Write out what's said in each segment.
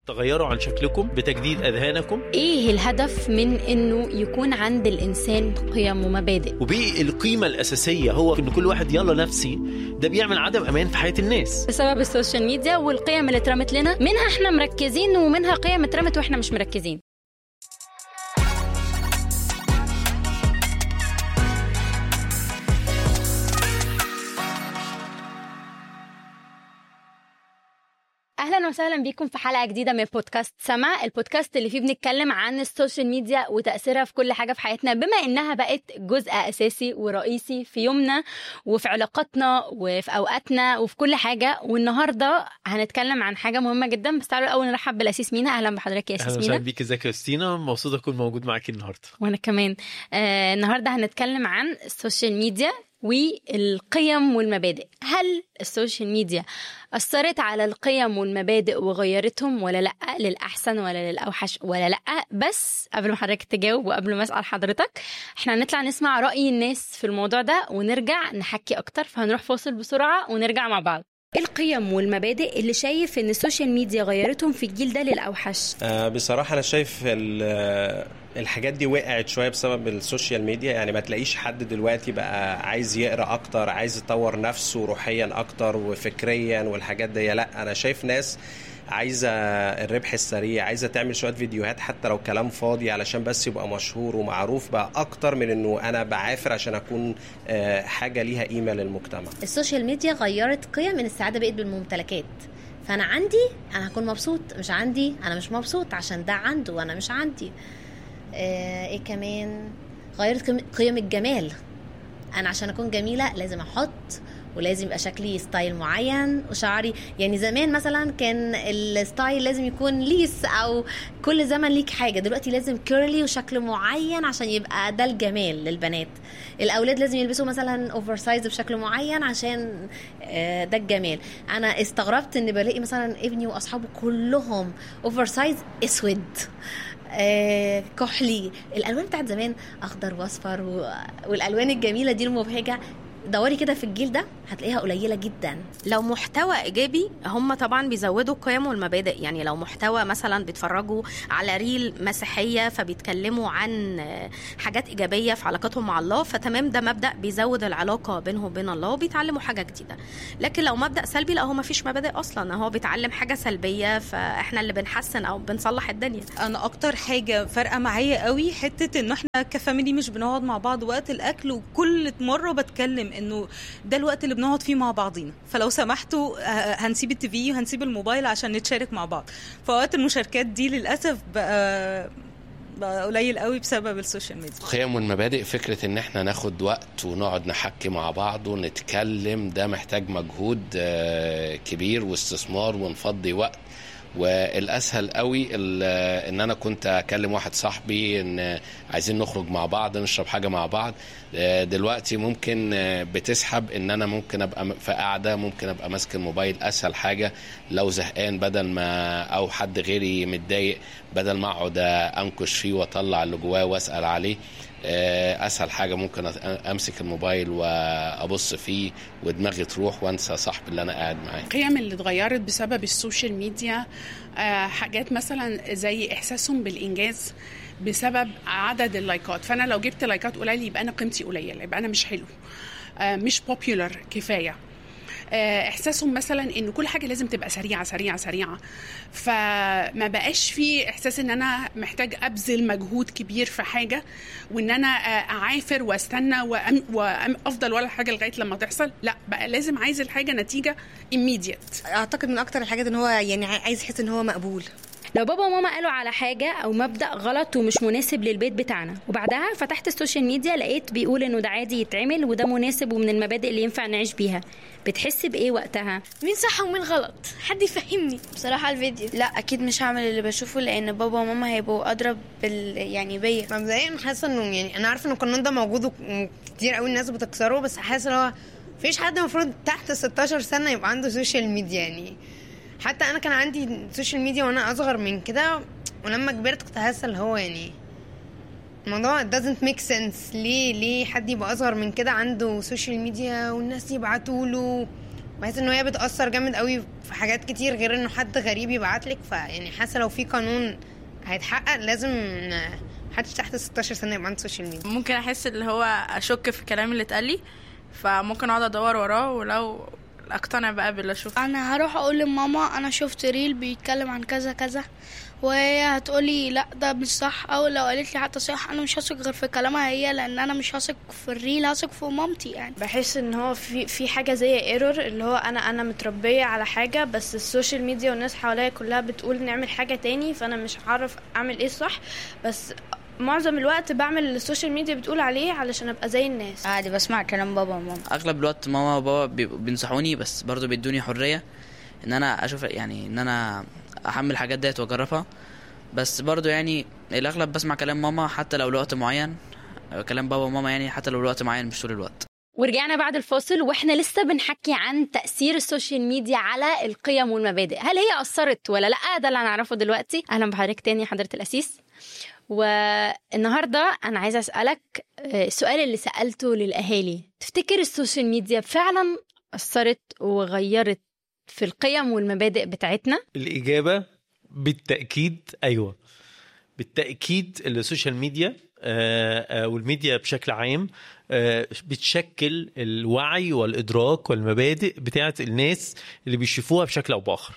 تغيروا عن شكلكم بتجديد اذهانكم ايه الهدف من انه يكون عند الانسان قيم ومبادئ وبالقيمه الاساسيه هو ان كل واحد يلا نفسي ده بيعمل عدم امان في حياه الناس بسبب السوشيال ميديا والقيم اللي اترمت لنا منها احنا مركزين ومنها قيم اترمت واحنا مش مركزين اهلا وسهلا بيكم في حلقه جديده من بودكاست سما البودكاست اللي فيه بنتكلم عن السوشيال ميديا وتاثيرها في كل حاجه في حياتنا بما انها بقت جزء اساسي ورئيسي في يومنا وفي علاقاتنا وفي اوقاتنا وفي كل حاجه والنهارده هنتكلم عن حاجه مهمه جدا بس تعالوا الاول نرحب بالاسيس مينا اهلا بحضرتك يا اهلا اسيس وسهلا مينا بيك ازيك يا ستينا مبسوط اكون موجود معاكي النهارده وانا كمان آه النهارده هنتكلم عن السوشيال ميديا والقيم والمبادئ هل السوشيال ميديا أثرت على القيم والمبادئ وغيرتهم ولا لأ للأحسن ولا للأوحش ولا لأ بس قبل ما حضرتك تجاوب وقبل ما أسأل حضرتك احنا هنطلع نسمع رأي الناس في الموضوع ده ونرجع نحكي أكتر فهنروح فاصل بسرعة ونرجع مع بعض ايه القيم والمبادئ اللي شايف ان السوشيال ميديا غيرتهم في الجيل ده للأوحش آه، بصراحة أنا شايف ال- آه، الحاجات دي وقعت شوية بسبب السوشيال ميديا يعني ما تلاقيش حد دلوقتي بقى عايز يقرأ أكتر عايز يطور نفسه روحيا أكتر وفكريا والحاجات دي لا أنا شايف ناس عايزة الربح السريع عايزة تعمل شوية فيديوهات حتى لو كلام فاضي علشان بس يبقى مشهور ومعروف بقى أكتر من إنه أنا بعافر عشان أكون آه، حاجة ليها قيمة للمجتمع السوشيال ميديا غيرت قيم من السعاده بقت بالممتلكات فانا عندي انا هكون مبسوط مش عندي انا مش مبسوط عشان ده عنده وانا مش عندي آه ايه كمان غيرت قيم- قيم الجمال انا عشان اكون جميله لازم احط ولازم يبقى شكلي ستايل معين وشعري يعني زمان مثلا كان الستايل لازم يكون ليس او كل زمن ليك حاجه دلوقتي لازم كيرلي وشكل معين عشان يبقى ده الجمال للبنات الاولاد لازم يلبسوا مثلا اوفر سايز بشكل معين عشان آه، ده الجمال انا استغربت ان بلاقي مثلا ابني واصحابه كلهم اوفر سايز اسود آه، كحلي الالوان بتاعت زمان اخضر واصفر و... والالوان الجميله دي المبهجه دوري كده في الجيل ده هتلاقيها قليله جدا لو محتوى ايجابي هم طبعا بيزودوا القيم والمبادئ يعني لو محتوى مثلا بيتفرجوا على ريل مسيحيه فبيتكلموا عن آه، حاجات ايجابيه في علاقتهم مع الله فتمام ده مبدا بيزود العلاقه بينهم وبين الله وبيتعلموا حاجه جديده لكن لو مبدا سلبي لا هو ما فيش مبادئ اصلا هو بيتعلم حاجه سلبيه فاحنا اللي بنحسن او بنصلح الدنيا انا اكتر حاجه فارقه معايا قوي حته ان احنا كفاميلي مش بنقعد مع بعض وقت الاكل وكل مره بتكلم انه ده الوقت اللي بنقعد فيه مع بعضينا فلو سمحتوا آه، هنسيب التي في وهنسيب الموبايل عشان نتشارك مع بعض فوقت المشاركات دي للاسف بقى بقى قليل قوي بسبب السوشيال ميديا القيم والمبادئ فكرة ان احنا ناخد وقت ونقعد نحكي مع بعض ونتكلم ده محتاج مجهود آه، كبير واستثمار ونفضي وقت والاسهل قوي ال- ان انا كنت اكلم واحد صاحبي ان عايزين نخرج مع بعض نشرب حاجه مع بعض آه، دلوقتي ممكن آه، بتسحب ان انا ممكن ابقى م- في قاعده ممكن ابقى ماسك الموبايل اسهل حاجه لو زهقان بدل ما او حد غيري متضايق بدل ما اقعد انكش فيه واطلع اللي جواه واسال عليه آه، اسهل حاجه ممكن أ- امسك الموبايل وابص فيه ودماغي تروح وانسى صاحبي اللي انا قاعد معاه القيم اللي اتغيرت بسبب السوشيال ميديا آه، حاجات مثلا زي احساسهم بالانجاز بسبب عدد اللايكات فانا لو جبت لايكات قليل يبقى انا قيمتي قليله يبقى انا مش حلو آه، مش بوبيولار كفايه آه، احساسهم مثلا ان كل حاجه لازم تبقى سريعه سريعه سريعه فما بقاش في احساس ان انا محتاج ابذل مجهود كبير في حاجه وان انا آه، اعافر واستنى وأم وافضل ولا حاجه لغايه لما تحصل لا بقى لازم عايز الحاجه نتيجه immediate اعتقد من اكتر الحاجات ان هو يعني عايز يحس ان هو مقبول لو بابا وماما قالوا على حاجة أو مبدأ غلط ومش مناسب للبيت بتاعنا وبعدها فتحت السوشيال ميديا لقيت بيقول إنه ده عادي يتعمل وده مناسب ومن المبادئ اللي ينفع نعيش بيها بتحس بإيه وقتها؟ مين صح ومين غلط حد يفهمني بصراحه الفيديو لا اكيد مش هعمل اللي بشوفه لان بابا وماما هيبقوا اضرب بال يعني بيا مبدئيا حاسه انه يعني انا عارفه ان القانون ده موجود وكتير قوي الناس بتكسره بس حاسه ان هو مفيش حد المفروض تحت 16 سنه يبقى عنده سوشيال ميديا يعني حتى انا كان عندي سوشيال ميديا وانا اصغر من كده ولما كبرت كنت حاسه اللي هو يعني الموضوع doesn't make sense ليه ليه حد يبقى اصغر من كده عنده سوشيال ميديا والناس يبعتوا له بحس ان هي بتاثر جامد قوي في حاجات كتير غير انه حد غريب يبعت لك فيعني حاسه لو في قانون هيتحقق لازم محدش تحت 16 سنه يبقى عنده سوشيال ميديا ممكن احس اللي هو اشك في الكلام اللي اتقال لي فممكن اقعد ادور وراه ولو اقتنع بقى باللي اشوفه انا هروح اقول لماما انا شفت ريل بيتكلم عن كذا كذا وهي هتقولي لا ده مش صح او لو قالت لي حتى صح انا مش هثق غير في كلامها هي لان انا مش هثق في الريل هثق في مامتي يعني بحس ان هو في في حاجه زي ايرور اللي هو انا انا متربيه على حاجه بس السوشيال ميديا والناس حواليا كلها بتقول نعمل حاجه تاني فانا مش عارف اعمل ايه الصح بس معظم الوقت بعمل اللي السوشيال ميديا بتقول عليه علشان ابقى زي الناس عادي بسمع كلام بابا وماما اغلب الوقت ماما وبابا بيبقوا بينصحوني بس برضو بيدوني حريه ان انا اشوف يعني ان انا احمل الحاجات ديت واجربها بس برضو يعني الاغلب بسمع كلام ماما حتى لو لوقت معين كلام بابا وماما يعني حتى لو لوقت معين مش طول الوقت ورجعنا بعد الفاصل واحنا لسه بنحكي عن تأثير السوشيال ميديا على القيم والمبادئ هل هي أثرت ولا لا ده اللي هنعرفه دلوقتي أهلا بحضرتك تاني حضرة الأسيس والنهارده انا عايزه اسالك السؤال اللي سالته للاهالي تفتكر السوشيال ميديا فعلا اثرت وغيرت في القيم والمبادئ بتاعتنا الإجابة بالتأكيد أيوة بالتأكيد السوشيال ميديا آه، آه، والميديا بشكل عام آه، بتشكل الوعي والإدراك والمبادئ بتاعت الناس اللي بيشوفوها بشكل أو بآخر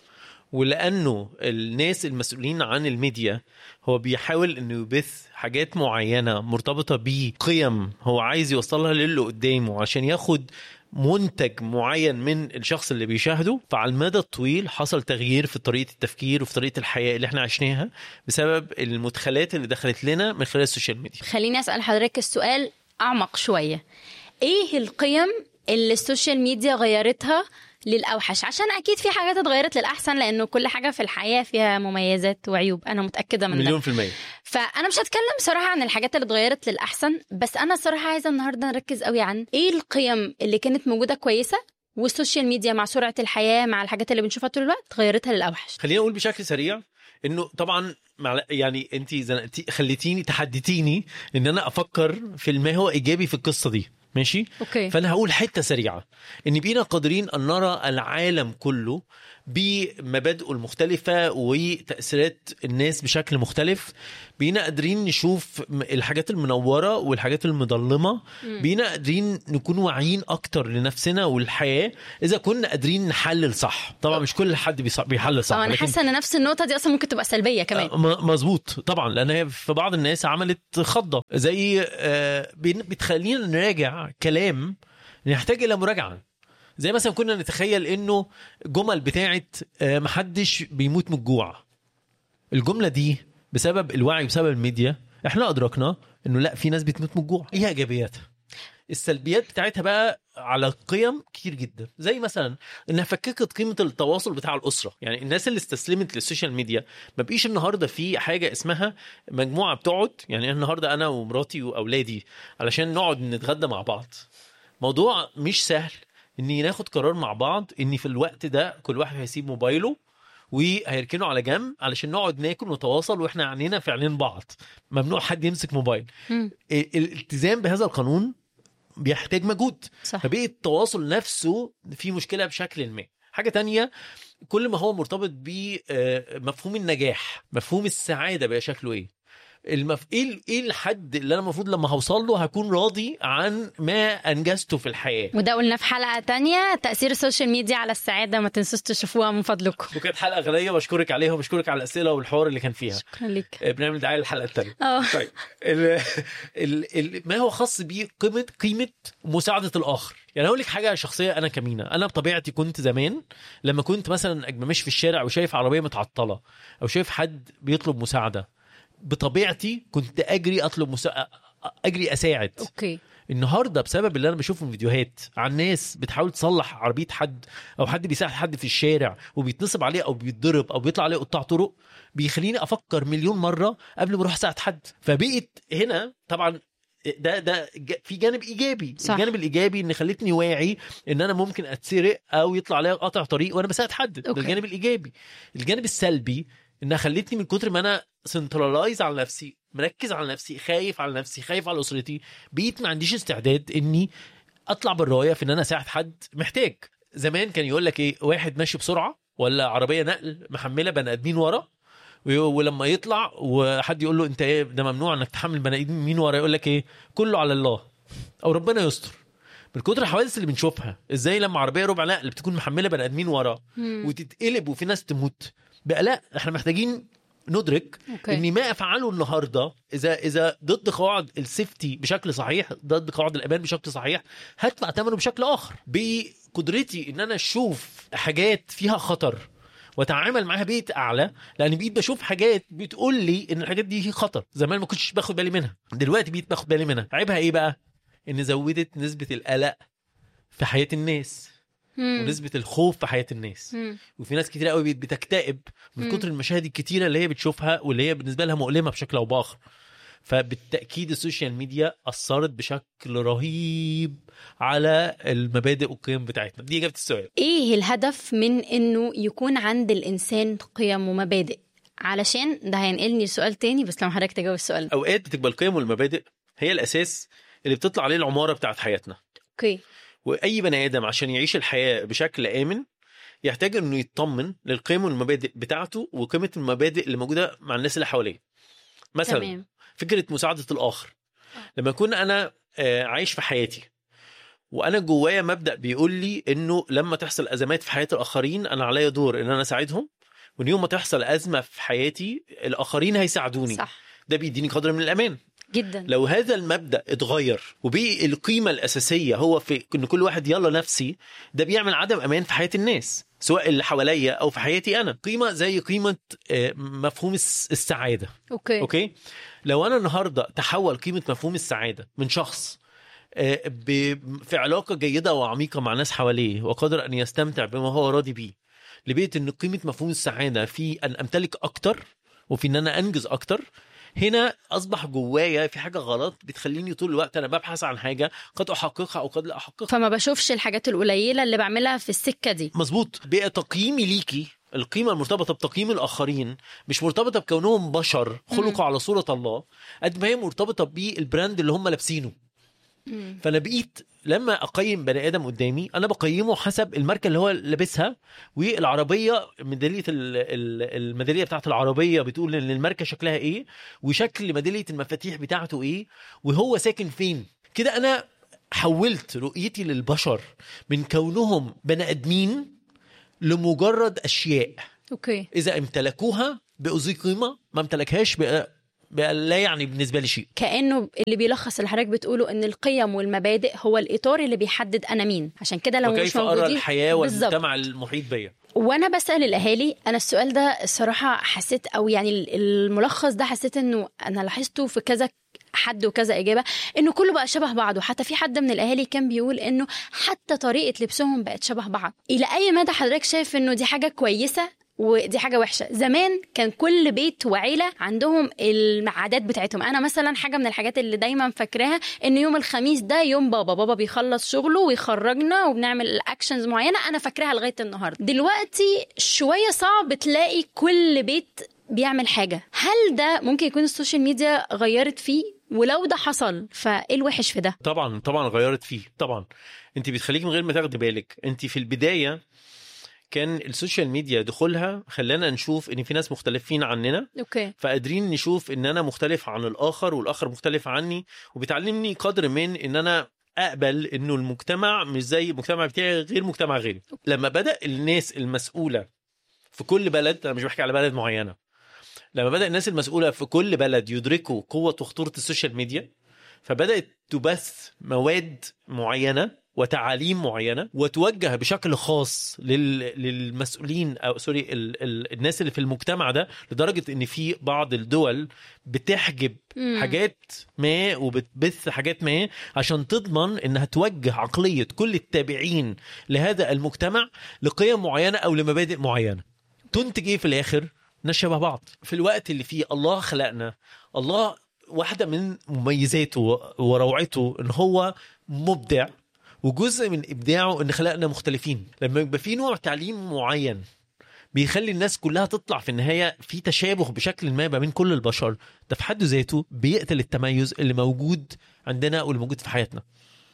ولأنه الناس المسؤولين عن الميديا هو بيحاول انه يبث حاجات معينة مرتبطة بقيم هو عايز يوصلها للي قدامه عشان ياخد منتج معين من الشخص اللي بيشاهده فعلى المدى الطويل حصل تغيير في طريقة التفكير وفي طريقة الحياة اللي احنا عشناها بسبب المدخلات اللي دخلت لنا من خلال السوشيال ميديا خليني اسال حضرتك السؤال اعمق شويه ايه القيم اللي السوشيال ميديا غيرتها للاوحش عشان اكيد في حاجات اتغيرت للاحسن لانه كل حاجه في الحياه فيها مميزات وعيوب انا متاكده من مليون ده في المية فانا مش هتكلم صراحه عن الحاجات اللي اتغيرت للاحسن بس انا صراحه عايزه النهارده نركز قوي عن ايه القيم اللي كانت موجوده كويسه والسوشيال ميديا مع سرعه الحياه مع الحاجات اللي بنشوفها طول الوقت غيرتها للاوحش خليني اقول بشكل سريع انه طبعا مع يعني انت زنقتي خليتيني تحديتيني ان انا افكر في ما هو ايجابي في القصه دي ماشي اوكي فانا هقول حته سريعه ان بينا قادرين ان نرى العالم كله بمبادئه المختلفة وتأثيرات الناس بشكل مختلف بينا قادرين نشوف م- الحاجات المنورة والحاجات المظلمة مم. بينا قادرين نكون واعيين أكتر لنفسنا والحياة إذا كنا قادرين نحلل صح طبعا مش كل حد بيص- بيحلل صح طبعا انا ولكن- حاسه ان نفس النقطه دي اصلا ممكن تبقى سلبيه كمان آه، م- مظبوط طبعا لان هي في بعض الناس عملت خضه زي آه، بين- بتخلينا نراجع كلام يحتاج الى مراجعه زي مثلا كنا نتخيل انه جمل بتاعت آه، محدش بيموت من الجوع الجمله دي بسبب الوعي بسبب الميديا احنا ادركنا انه لا في ناس بتموت من الجوع ايه ايجابياتها السلبيات بتاعتها بقى على القيم كتير جدا زي مثلا انها فككت قيمه التواصل بتاع الاسره يعني الناس اللي استسلمت للسوشيال ميديا ما بقيش النهارده في حاجه اسمها مجموعه بتقعد يعني النهارده انا ومراتي واولادي علشان نقعد نتغدى مع بعض موضوع مش سهل اني ناخد قرار مع بعض ان في الوقت ده كل واحد هيسيب موبايله وهيركنه على جنب علشان نقعد ناكل ونتواصل واحنا عينينا في عينين بعض ممنوع حد يمسك موبايل مم. ال- الالتزام بهذا القانون بيحتاج مجهود صح. فبقي التواصل نفسه في مشكله بشكل ما حاجه تانية كل ما هو مرتبط بمفهوم النجاح مفهوم السعاده بقى شكله ايه المف... ايه ال- ايه الحد اللي انا المفروض لما هوصل له هكون راضي عن ما انجزته في الحياه وده قلنا في حلقه تانية تاثير السوشيال ميديا على السعاده ما تنسوش تشوفوها من فضلكم وكانت حلقه غنيه بشكرك عليها وبشكرك على الاسئله والحوار اللي كان فيها شكرا لك آه، بنعمل دعايه للحلقه الثانيه اه طيب ال ال ال ما هو خاص بقيمه قيمه مساعده الاخر يعني اقول لك حاجه شخصيه انا كمينه انا بطبيعتي كنت زمان لما كنت مثلا أبقى ماشي في الشارع وشايف عربيه متعطله او شايف حد بيطلب مساعده بطبيعتي كنت اجري اطلب مسا... اجري اساعد اوكي النهارده بسبب اللي انا بشوفه من فيديوهات عن ناس بتحاول تصلح عربيه حد او حد بيساعد حد في الشارع وبيتنصب عليه او بيتضرب او بيطلع عليه قطاع طرق بيخليني افكر مليون مره قبل ما اروح اساعد حد فبقيت هنا طبعا ده ده ج- في جانب ايجابي صح. الجانب الايجابي ان خلتني واعي ان انا ممكن اتسرق او يطلع عليا قطع طريق وانا بساعد حد ده أوكي. الجانب الايجابي الجانب السلبي انها خلتني من كتر ما انا سنترلايز على نفسي مركز على نفسي خايف على نفسي خايف على اسرتي بقيت ما عنديش استعداد اني اطلع بالرايه في ان انا اساعد حد محتاج زمان كان يقول لك ايه واحد ماشي بسرعه ولا عربيه نقل محمله بني ادمين ورا وي- ولما يطلع وحد يقول له انت ايه ده ممنوع انك تحمل بني ادمين ورا يقول لك ايه كله على الله او ربنا يستر من كتر الحوادث اللي بنشوفها ازاي لما عربيه ربع نقل بتكون محمله بني ادمين ورا مم. وتتقلب وفي ناس تموت بقى لا احنا محتاجين ندرك أوكي. ان ما افعله النهارده اذا اذا ضد قواعد السيفتي بشكل صحيح ضد قواعد الامان بشكل صحيح هدفع ثمنه بشكل اخر بقدرتي ان انا اشوف حاجات فيها خطر واتعامل معاها بيت اعلى لان بقيت بشوف حاجات بتقول لي ان الحاجات دي هي خطر زمان ما كنتش باخد بالي منها دلوقتي بقيت باخد بالي منها عيبها ايه بقى ان زودت نسبه القلق في حياه الناس مم. ونسبه الخوف في حياه الناس مم. وفي ناس كتير قوي بتكتئب من مم. كتر المشاهد الكتيره اللي هي بتشوفها واللي هي بالنسبه لها مؤلمه بشكل او باخر فبالتاكيد السوشيال ميديا اثرت بشكل رهيب على المبادئ والقيم بتاعتنا دي اجابه السؤال ايه الهدف من انه يكون عند الانسان قيم ومبادئ علشان ده هينقلني لسؤال تاني بس لما حضرتك تجاوب السؤال ده اوقات بتبقى القيم والمبادئ هي الاساس اللي بتطلع عليه العماره بتاعت حياتنا اوكي واي بني ادم عشان يعيش الحياه بشكل امن يحتاج انه يطمن للقيم والمبادئ بتاعته وقيمه المبادئ اللي موجوده مع الناس اللي حواليه مثلا تمام فكره مساعده الاخر لما اكون انا آه، عايش في حياتي وانا جوايا مبدا بيقول لي انه لما تحصل ازمات في حياه الاخرين انا عليا دور ان انا اساعدهم وان يوم ما تحصل ازمه في حياتي الاخرين هيساعدوني صح ده بيديني قدر من الامان جدا لو هذا المبدا اتغير وبقي القيمه الاساسيه هو في ان كل واحد يلا نفسي ده بيعمل عدم امان في حياه الناس سواء اللي حواليا او في حياتي انا قيمه زي قيمه آه، مفهوم الس- السعاده اوكي اوكي لو انا النهارده تحول قيمه مفهوم السعاده من شخص آه، ب- في علاقه جيده وعميقه مع ناس حواليه وقادر ان يستمتع بما هو راضي بيه لبيت ان قيمه مفهوم السعاده في ان امتلك اكتر وفي ان انا انجز اكتر هنا اصبح جوايا في حاجه غلط بتخليني طول الوقت انا ببحث عن حاجه قد احققها او قد لا احققها فما بشوفش الحاجات القليله اللي بعملها في السكه دي مظبوط بقى تقييمي ليكي القيمة المرتبطة بتقييم الآخرين مش مرتبطة بكونهم بشر خلقوا على صورة الله قد ما هي مرتبطة بالبراند اللي هم لابسينه فأنا بقيت لما أقيم بني آدم قدامي أنا بقيمه حسب الماركة اللي هو لابسها والعربية ميدالية ال- ال- الميدالية بتاعت العربية بتقول إن الماركة شكلها إيه وشكل ميدالية المفاتيح بتاعته إيه وهو ساكن فين كده أنا حولت رؤيتي للبشر من كونهم بني آدمين لمجرد اشياء اوكي اذا امتلكوها بقوا ذي قيمه ما امتلكهاش بقى, بقى لا يعني بالنسبه لي شيء كانه اللي بيلخص اللي حضرتك بتقوله ان القيم والمبادئ هو الاطار اللي بيحدد انا مين عشان كده لو مش وكيف ارى موجودين الحياه بالظبط. والمجتمع المحيط بيا وانا بسال الاهالي انا السؤال ده الصراحه حسيت او يعني ال- الملخص ده حسيت انه انا لاحظته في كذا حد وكذا اجابه انه كله بقى شبه بعضه حتى في حد من الاهالي كان بيقول انه حتى طريقه لبسهم بقت شبه بعض الى اي مدى حضرتك شايف انه دي حاجه كويسه ودي حاجه وحشه زمان كان كل بيت وعيله عندهم العادات بتاعتهم انا مثلا حاجه من الحاجات اللي دايما فاكراها ان يوم الخميس ده يوم بابا بابا بيخلص شغله ويخرجنا وبنعمل اكشنز معينه انا فاكراها لغايه النهارده دلوقتي شويه صعب تلاقي كل بيت بيعمل حاجه هل ده ممكن يكون السوشيال ميديا غيرت فيه ولو ده حصل فايه الوحش في ده طبعا طبعا غيرت فيه طبعا انت بتخليك من غير ما تاخدي بالك انت في البدايه كان السوشيال ميديا دخولها خلانا نشوف ان في ناس مختلفين عننا اوكي فقادرين نشوف ان انا مختلف عن الاخر والاخر مختلف عني وبتعلمني قدر من ان انا اقبل انه المجتمع مش زي المجتمع بتاعي غير مجتمع غيري لما بدا الناس المسؤوله في كل بلد انا مش بحكي على بلد معينه لما بدا الناس المسؤوله في كل بلد يدركوا قوه وخطوره السوشيال ميديا فبدات تبث مواد معينه وتعاليم معينه وتوجه بشكل خاص لل... للمسؤولين او سوري ال... ال... الناس اللي في المجتمع ده لدرجه ان في بعض الدول بتحجب مم. حاجات ما وبتبث حاجات ما عشان تضمن انها توجه عقليه كل التابعين لهذا المجتمع لقيم معينه او لمبادئ معينه تنتج ايه في الاخر ناس شبه بعض في الوقت اللي فيه الله خلقنا الله واحده من مميزاته وروعته ان هو مبدع وجزء من ابداعه ان خلقنا مختلفين لما يبقى في نوع تعليم معين بيخلي الناس كلها تطلع في النهايه في تشابه بشكل ما ما بين كل البشر ده في حد ذاته بيقتل التميز اللي موجود عندنا واللي موجود في حياتنا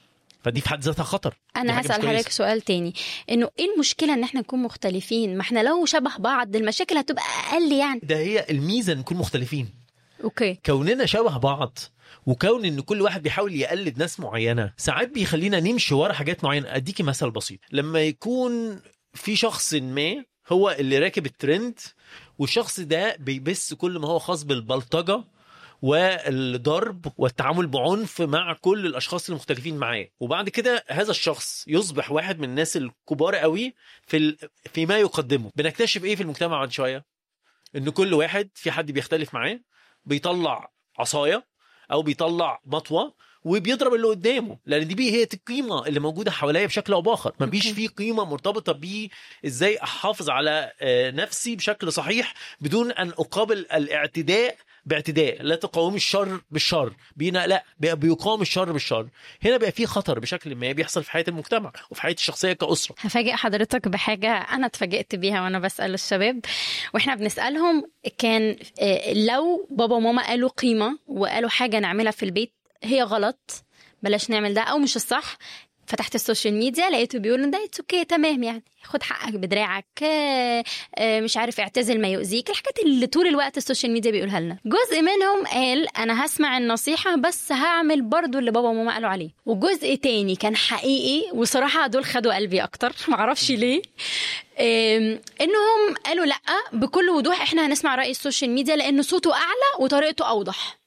فدي في حد ذاتها خطر دي انا حاجة مش هسال كويسة. حضرتك سؤال تاني انه ايه المشكله ان احنا نكون مختلفين ما احنا لو شبه بعض المشاكل هتبقى اقل يعني ده هي الميزه نكون مختلفين اوكي كوننا شبه بعض وكون ان كل واحد بيحاول يقلد ناس معينه ساعات بيخلينا نمشي ورا حاجات معينه اديكي مثل بسيط لما يكون في شخص ما هو اللي راكب الترند والشخص ده بيبث كل ما هو خاص بالبلطجه والضرب والتعامل بعنف مع كل الاشخاص المختلفين معاه وبعد كده هذا الشخص يصبح واحد من الناس الكبار قوي في ال... فيما يقدمه بنكتشف ايه في المجتمع بعد شويه ان كل واحد في حد بيختلف معاه بيطلع عصايه او بيطلع مطوه وبيضرب اللي قدامه لان دي بيه هي القيمه اللي موجوده حواليا بشكل او باخر ما فيش في قيمه مرتبطه بيه ازاي احافظ على آه، نفسي بشكل صحيح بدون ان اقابل الاعتداء باعتداء لا تقاوم الشر بالشر بينا لا بي- بيقاوم الشر بالشر هنا بقى في خطر بشكل ما بيحصل في حياه المجتمع وفي حياتي الشخصيه كاسره هفاجئ حضرتك بحاجة أنا اتفاجئت بيها وأنا بسأل الشباب وإحنا بنسألهم كان آه، لو بابا وماما قالوا قيمة وقالوا حاجة نعملها في البيت هي غلط بلاش نعمل ده أو مش الصح فتحت السوشيال ميديا لقيته بيقول ده اتس اوكي تمام يعني خد حقك بدراعك آه، آه، مش عارف اعتزل ما يؤذيك الحاجات اللي طول الوقت السوشيال ميديا بيقولها لنا جزء منهم قال انا هسمع النصيحه بس هعمل برضو اللي بابا وماما قالوا عليه وجزء تاني كان حقيقي وصراحه دول خدوا قلبي اكتر معرفش ليه آم، انهم قالوا لا بكل وضوح احنا هنسمع راي السوشيال ميديا لان صوته اعلى وطريقته اوضح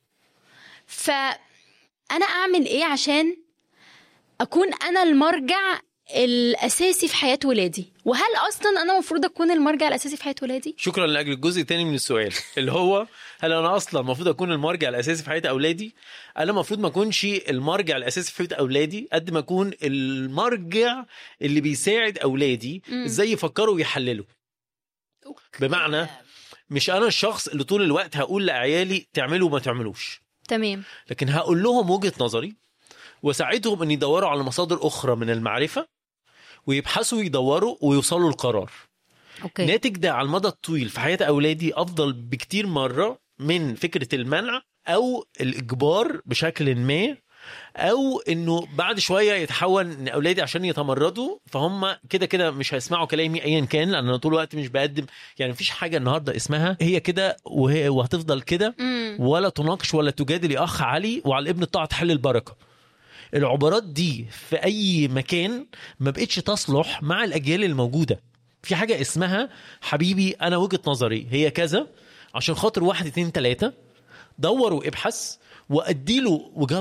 فانا اعمل ايه عشان اكون انا المرجع الاساسي في حياه ولادي وهل اصلا انا المفروض اكون المرجع الاساسي في حياه ولادي شكرا لاجل الجزء الثاني من السؤال اللي هو هل انا اصلا المفروض اكون المرجع الاساسي في حياه اولادي انا المفروض ما اكونش المرجع الاساسي في حياه اولادي قد ما اكون المرجع اللي بيساعد اولادي مم. ازاي يفكروا ويحللوا بمعنى مش انا الشخص اللي طول الوقت هقول لعيالي تعملوا وما تعملوش تمام لكن هقول لهم وجهه نظري واساعدهم ان يدوروا على مصادر اخرى من المعرفه ويبحثوا ويدوروا ويوصلوا لقرار اوكي ناتج ده على المدى الطويل في حياه اولادي افضل بكتير مره من فكره المنع او الاجبار بشكل ما او انه بعد شويه يتحول ان اولادي عشان يتمردوا فهم كده كده مش هيسمعوا كلامي ايا كان لان انا طول الوقت مش بقدم يعني مفيش حاجه النهارده اسمها هي كده وهي وهتفضل كده مم. ولا تناقش ولا تجادل يا اخ علي وعلى الابن الطاعه تحل البركه العبارات دي في اي مكان ما بقتش تصلح مع الاجيال الموجوده في حاجه اسمها حبيبي انا وجهه نظري هي كذا عشان خاطر واحد اتنين تلاته دور وابحث وادي له وجهات